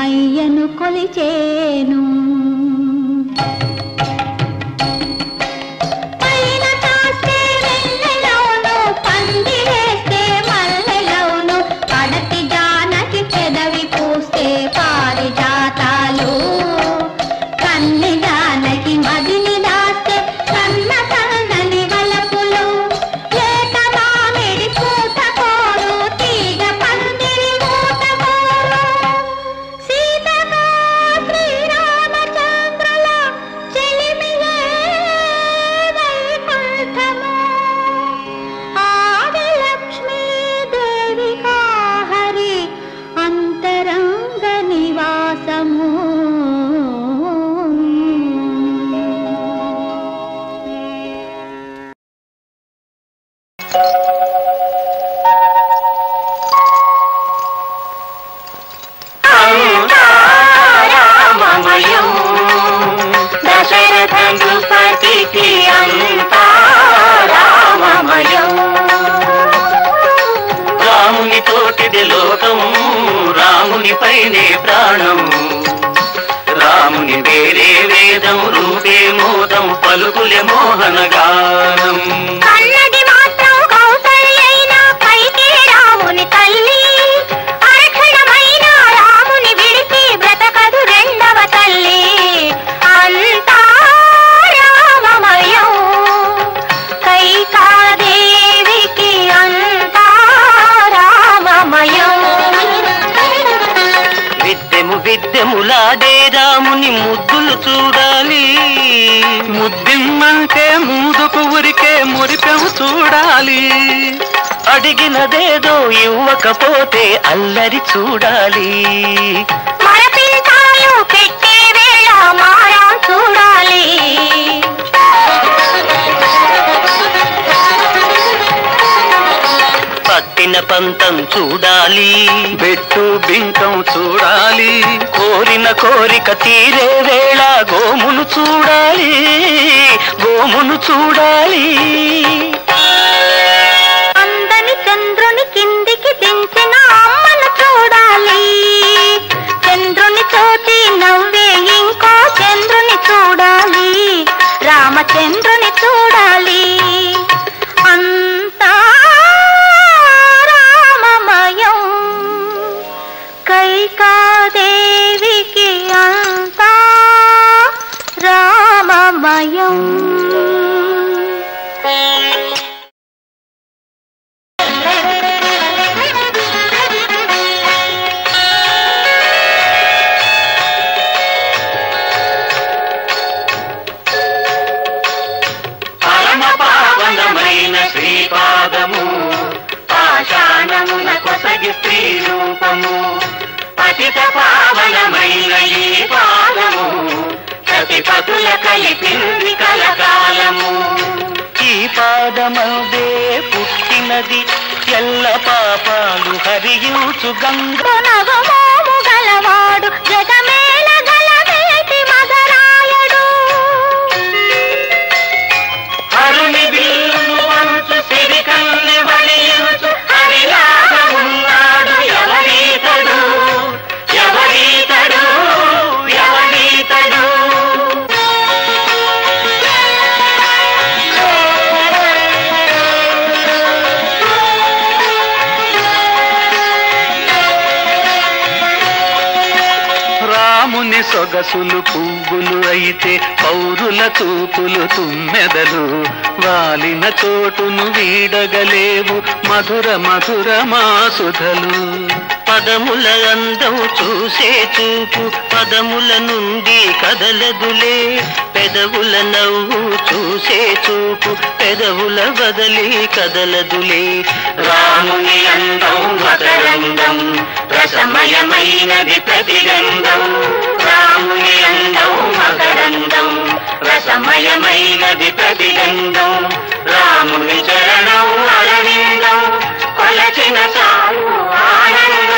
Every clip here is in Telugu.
కన్నయ్యను కొలిచేను పైన తాస్తే వెన్నెలవును, పందిరేస్తే మల్లెలవును, పడతి జానకి పెదవి పూస్తే పారిజాతాలు కన్ని జానకి మదిని దాస్తే కన్న కన్నని వలపులు లేత మామిడి పూత కోరు తీగ పందిరి మూత కోరు సీతగా శ్రీరామచంద్రుల చెలిమియే వైకుంఠము ఆది లక్ష్మీదేవిగా హరి అంతరంగ నివాసము రామమయం దశరథ నృపతికి అంతా రామమయం రాముని తోటిది లోకం రాముని పైనే ప్రాణం రాముని వేరే వేదం రూపే మోదం పలుకులే మోహన గానం కన్నది మాత్రం కౌసల్యైన పైకి రాముని తల్లి అరక్షణమైన రాముని విడిచి బ్రతకదు రెండవ తల్లి అంతా రామమయం కైకాదేవికి అంతా రామమయం విద్యము విద్యములాడే రాముని ముద్దులు చూడాలి ముద్దిమ్మంటే ముందుకు ఉరికే మురిపెము చూడాలి అడిగినదేదో ఇవ్వకపోతే అల్లరి చూడాలి మరపించాలు పెట్టే వేళ మారా చూడాలి పట్టిన పంతం చూడాలి బెట్టు బింకం చూడాలి కోరిన కోరిక తీరే వేళ గోమును చూడాలి గోమును చూడాలి అందని చంద్రుని కిందికి దించిన అమ్మను చూడాలి చంద్రుని చూచి నవ్వే ఇంకో చంద్రుని చూడాలి రామచంద్రుని చూడాలి అంతా రామమయం కైకాదేవికి అంతా రామమయం పరమ పావనమైన శ్రీపాదము పాషాణమున కొసగి స్త్రీ రూపము పతిత పావనమైన ఈ పాదము సతిపతుల కలిపింది కలకాలము ఈ పాదమదే పుట్టినది ఎల్ల పాపాలు హరియుచు గంగ నగమోము గలవాడు జగమేల గలవేటి మగరాయడు హరుని బిల్లును వంచు సిరి కన్నె వడియుచు హరిలాగా ఉన్నాడు ఎవరీతడు ఎవరీతడు ఎవరీతడు రాముని సొగసులు పువ్వులు అయితే పౌరుల చూపులు తుమ్మెదలు వాలిన చోటును వీడగలేవు మధుర మధుర మాసుధలు పదముల అందం చూసే చూపు పదముల నుండి కదలదులే పెదవుల నవ్వు చూసే చూపు పెదవుల బదలి కదలదులే రాముని అందం మకరందం రసమయమైనది ప్రతిగంధం రాముని అందం మకరందం రసమయమైనది ప్రతిగంధం రాముని చరణం అరవిందం కొలచిన చాలు ఆనందం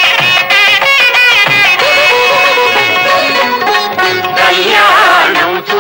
కళ్యాణం చూ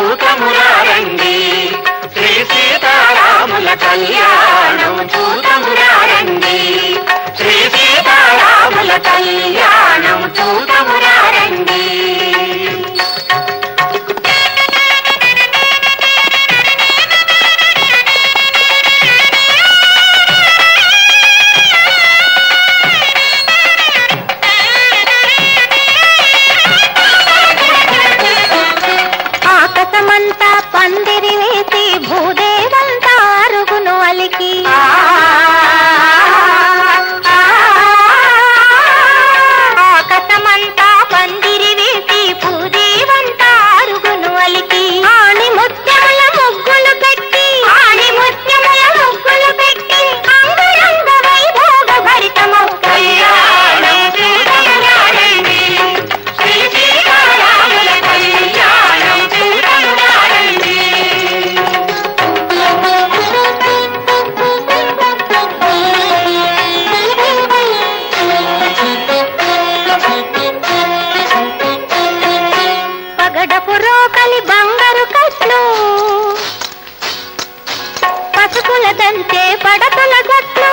దంచే పడతుల జట్లు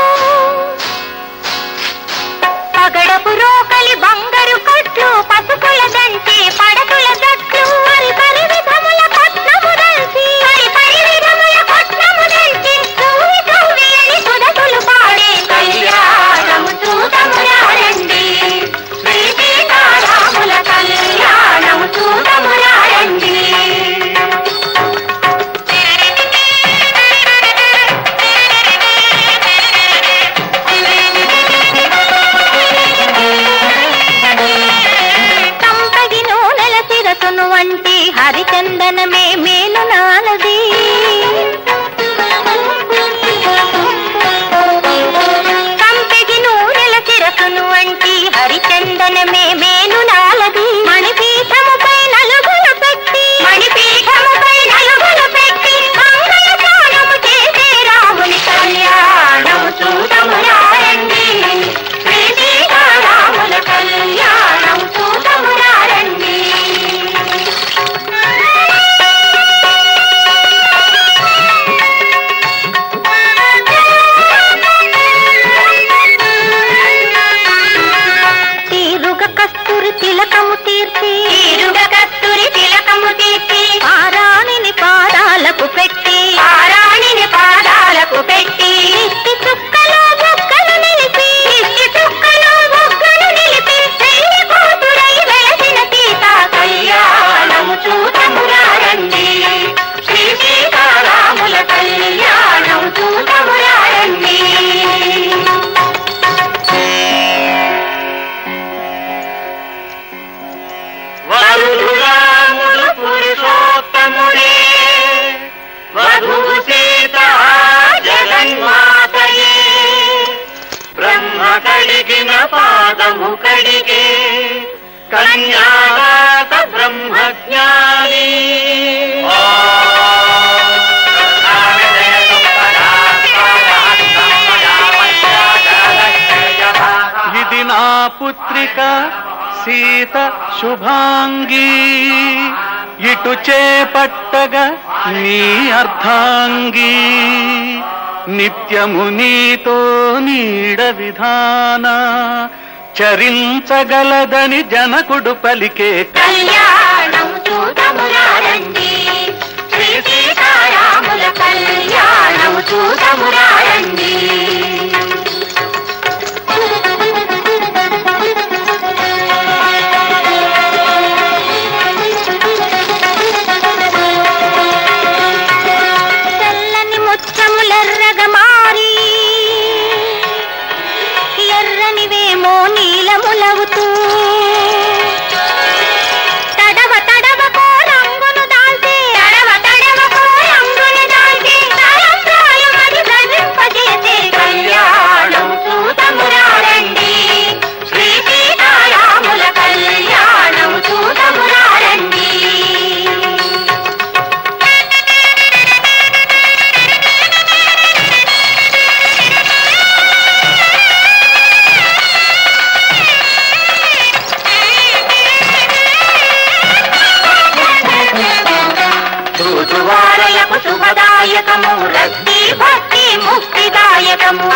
పగడపు రోకలి బంగారు కొట్లు పసుపుల దంచి పడతుల జట్లు పరి పరి విధముల పట్నము దంచి పరి పరి విధముల పట్నము దంచి తూవి తూవి అని సుధతులు పాడే కళ్యాణము చూడమురారండి శ్రీ సీతారాముల కళ్యాణము చూడమురారండి తంపగి నూనెల శిరసును వంటి హరిచందనమే మేలు నాలది కంపెగి నూనెల శిరసును వంటి హరిచందనమే మేలు నాలది మణిపీఠముపై నలుగులు పెట్టి మణిపీఠముపై నలుగులు పెట్టి మంగళ స్నానము చేసే రాముని కళ్యాణము చూడము రారండి శ్రీ సీతారాముల కళ్యాణం చూడము రారండి తీరుగ కస్తూరి తిలకము తీర్చి తీరుగ కస్తూరి తిలకము తీర్చి పారాణిని పాదాలకు పెట్టి పారాణిని పాదాలకు పెట్టి ఇష్టి చుక్కలో బొక్కలు నిలిపి ఇష్టి చుక్కలో బొక్కలు నిలిపి పెళ్లి కూతురై వెలసిన సీత కళ్యాణము చూడమురారండి శ్రీ సీతారాముల కళ్యాణం చూడమురారండి వరుడు రాముడు పురుషోత్తముడే వధువు సీత జగన్మాతయే బ్రహ్మ కడిగిన పాదము కడిగే కన్యాదాత బ్రహ్మజ్ఞాని ఇది నా పుత్రిక సీత శుభాంగి ఇటు చేపట్టగా నీ అర్ధాంగి నిత్యము నీతో నీడ విధాన చరించగలదని జనకుడు పలికే కళ్యాణం చూడమురారండి శ్రీ సీతారాముల కళ్యాణం చూడమురారండి తెల్లని ముచ్చములెర్రగా మారి ఎర్రనివేమో నీలములవుతూ తడవ తడవ కో రంగును దాల్చే తడవ తడవ కో రంగును దాల్చే తలంబ్రాలు మరి ధరింపజేసే కళ్యాణం చూడమురారండి శ్రీ సీతారాముల కళ్యాణం చూడమురారండి చూచువారలకు శుభదాయకము రక్తి భక్తి ముక్తిదాయకము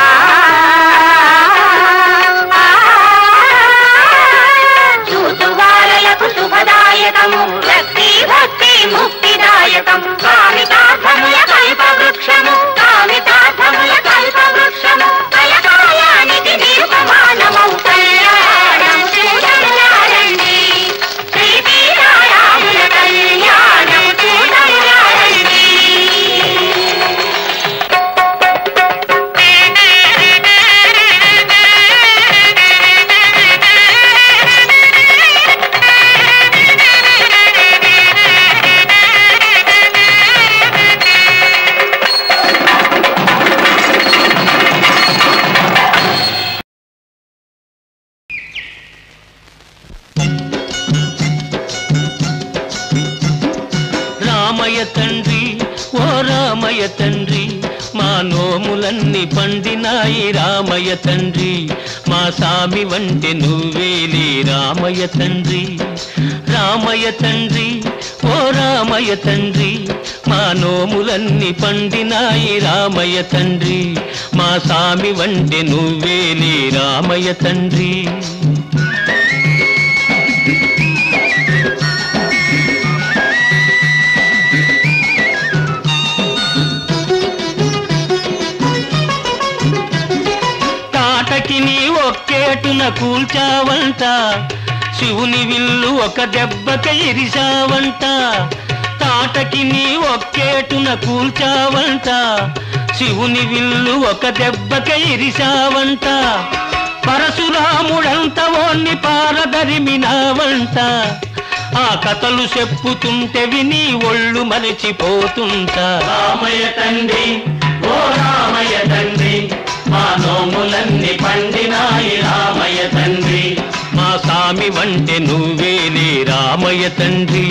చూచువారలకు శుభదాయకము రక్తి భక్తి ముక్తిదాయకము కామితార్థముల కల్ప వృక్షము కామితార్థముల కల్ప వృక్షము కలకాలానికి నిరుపమానమౌ కళ్యాణం చూడములారండి శ్రీ సీతారాముల కళ్యాణం చూడములారండి రామయ్య తండ్రి ఓ రామయ్య తండ్రి మా నోములన్నీ పండినాయి రామయ్య తండ్రి మా సామి వంటి నువ్వేలి రామయ్య తండ్రి రామయ్య తండ్రి ఓ రామయ్య తండ్రి మా నోములన్నీ పండినాయి రామయ్య తండ్రి మా సామి వంటి నువ్వేలే రామయ్య తండ్రి తాటకి నీ ఒక్కేటున కూల్చావంట శివుని విల్లు ఒక దెబ్బక ఇరిశావంట తాటకి నీ ఒక్కేటున కూల్చావంట శివుని విల్లు ఒక దెబ్బక ఇరిశావంట పరశురాముడంత ఓన్ని పారదరిమినావంట ఆ కథలు చెప్పుతుంటే విని ఒళ్ళు మరిచిపోతుంటా రామయ్య తండ్రి ఓ రామయ్య తండ్రి మా నోములన్నీ పండినాయి రామయ్య తండ్రి మా సామి వంటే నువ్వేలే రామయ్య తండ్రి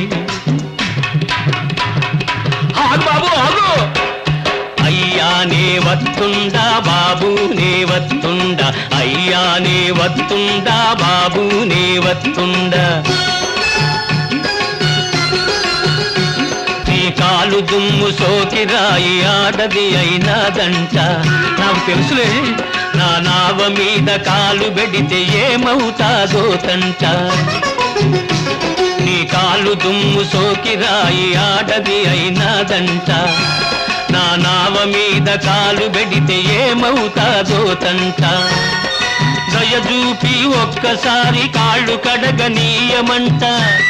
ఆగు బాబు ఆగు అయ్యానే వత్తుండా బాబునే వత్తుండా అయ్యానే వత్తుండా బాబునే వత్తుండా నీ కాలు దుమ్ము సోకి రాయి ఆడది అయినాదంట నాకు తెలుసులే నా నావ మీద కాలు పెడితే ఏమవుతాదో తంట నీ కాలు దుమ్ము సోకి రాయి ఆడది అయినాదంట నా నావ మీద కాలు పెడితే ఏమవుతాదో తంట దయచూపి ఒక్కసారి కాళ్ళు కడగనీయమంట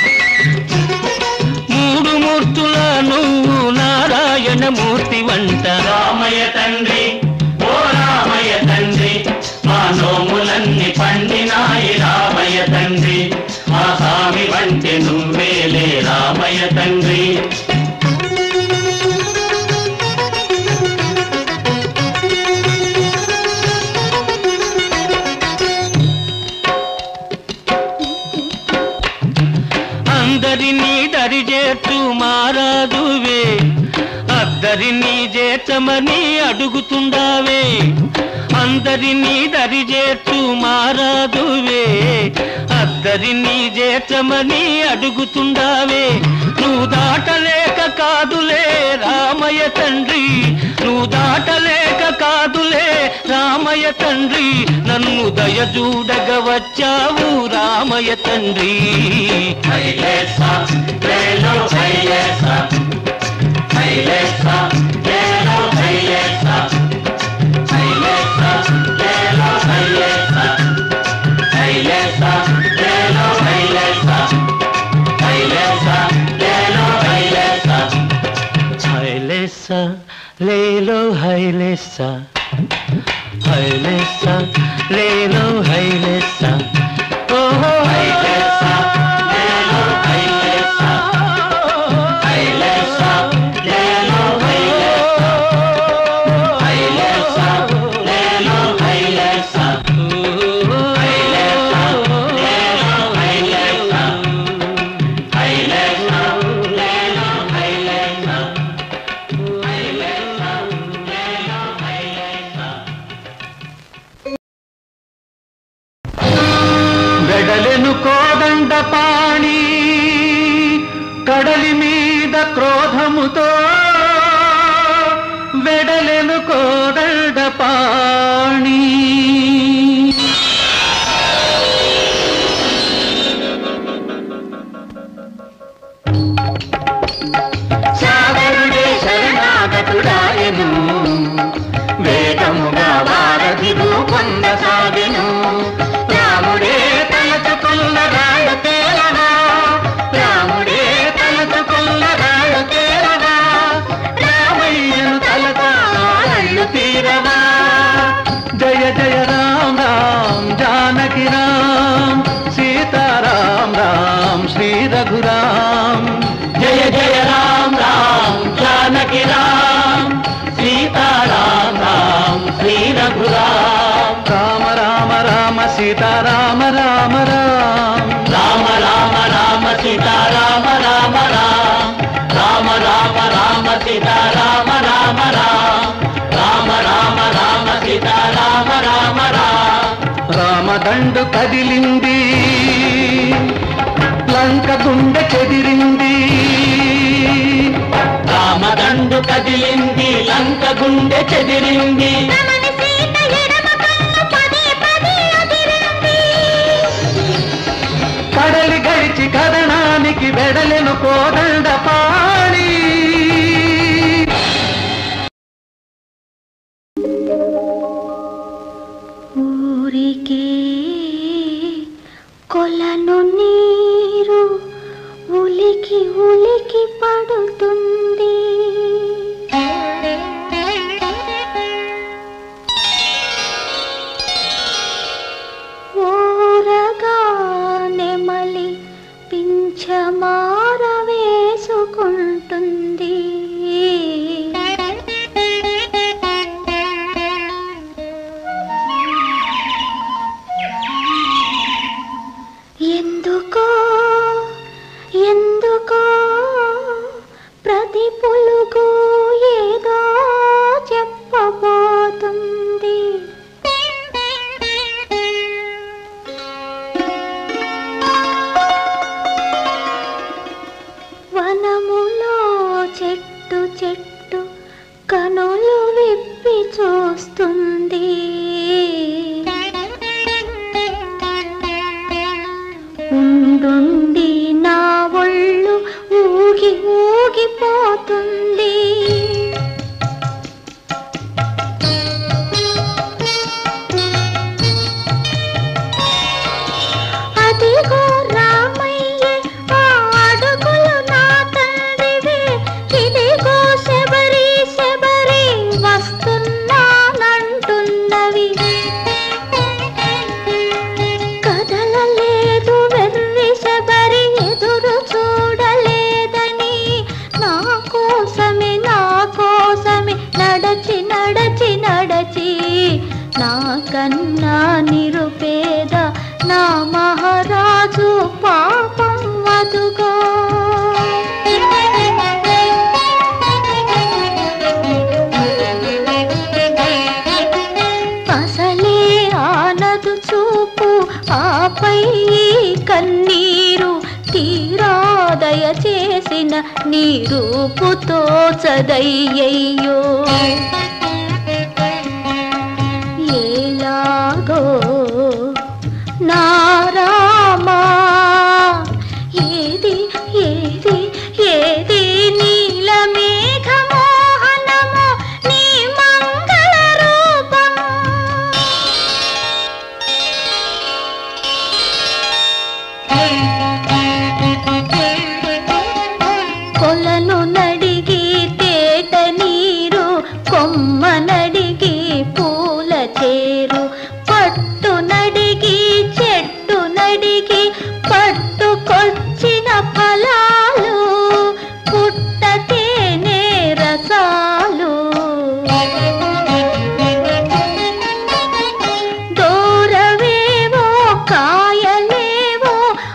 మూడు మూర్తుల నువ్వు నారాయణ మూర్తి వంట రామయ్య తండ్రి ఓ రామయ్య తండ్రి మా నోములన్నీ పండినాయి రామయ్య తండ్రి మా స్వామి వంటి నువ్వేలే రామయ్య తండ్రి అందరినీ దరిచేట్టు మారాదువే అద్దరినీ చేర్చమని అడుగుతుండావే అందరినీ దరిచేట్టు మారాదువే అద్దరినీ చేర్చమని అడుగుతుండావే నువ్వు దాటలేక కాదులే రామయ్య తండ్రి నువ్వు దాటలేక కాదులే రామయ్య తండ్రి నన్ను దయచూడగ వచ్చావు రామయ్య తండ్రి హైలేస లేలో హైలేస హైలేస లేలో హైలేస హైలేస లేలో హైలేస హైలేస లేలో హైలేస హైలేస లేలో హైలేస హైలేసా లేలో హైలేసా హైలేసా లేలో హైలేసా ఓహో హైలేస లేలో హైలేస హైలేస లేలో హైలేస హైలేస లేలో హైలేస వెడలెను కోదండ పాణి కడలి మీద క్రోధముతో వెడలెను కోదండ పాణి సాగరుడే శరణాగతుడాయను వేగముగా వారధి రూపొందసాగెను రాముడే తలచుకున్న రాళ్ళు తేలవా రాముడే తలచుకున్న రాళ్ళు తేలవా రామయ్యను తలతాళ్ళు తీరవా జయ జయ రామ్ రామ్ జానకి రామ్ సీతారాం రామ్ శ్రీ రఘురామ్ జయ జయ రామ్ రామ్ జానకి రామ్ సీతారాం రామ్ శ్రీ రఘురామ్ రామ రామ రామ సీతారామ రామ రామ్ రామ రామ రామ సీతారామ రామ రామ్ రామ రామ రామ సీతారామ రామ రామ్ రామ రామ రామ సీతారామ రామ రామ్ రామదండు కదిలింది లంక గుండె చెదిరింది రామదండ చెదిరింది రమణి సీత ఎడమ కన్ను పదే పదే అదిరింది కడలి గడిచి కథనానికి వెడలెను కోదండ పాణి ఊరికే కొలను నీరు ఉలికి ఉలికి పడుతుంది ఓరగా నెమలి పింఛమార వేసుకుంటుంది ఎందుకో ఎందుకో ప్రతి పులుగు ఏదో చెప్పబోతుంది వనములో చెట్టు చెట్టు కనులు విప్పి చూస్తుంది ఉండుండి నా ఒళ్ళు ఊగి ఊగిపోతుంది అదిగో రామయ్య ఆ అడుగులు నా తండ్రివే ఇదిగో శబరి శబరి వస్తున్నానంటున్నవి కదలలేదు వెర్రి శబరి ఎదురు చూడలేదని నా కోసమే నా కోసమే నడచి నడచి నడచి నా కన్నా నిరుపేద నా మహారాజు పాపం అదుగో అసలే ఆనదు చూపు ఆపై కన్నీరు తీరా దయచేసిన నీ రూపుతో చదయ్యయ్యో ఎలాగో నారామా ఏది ఏది ఏది నీల మేఘమోహనము నీ మంగళ రూపము కొలను నడిగి తేట నీరు కొమ్మ నడిగి పూల చేరు పట్టు నడిగి చెట్టు నడిగి పట్టుకొచ్చిన ఫలాలు పుట్ట తేనె రసాలు దూరవేవో కాయలేవో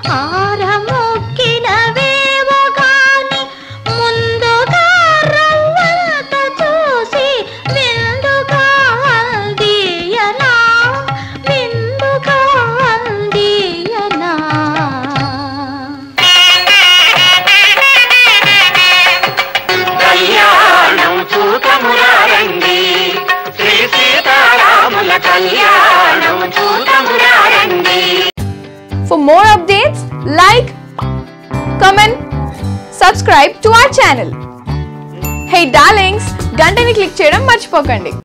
ఆరమొక్కినవేవో గాని ముందుగా రవ్వంత చూసి విందుగా అందియనా విందుగా అందియనా కళ్యాణం చూతమురారండి శ్రీ సీతారాముల కళ్యాణం చూతమురారండి For more updates, like, comment, subscribe to our channel. Hey darlings, గంటని click చేయడం మర్చిపోకండి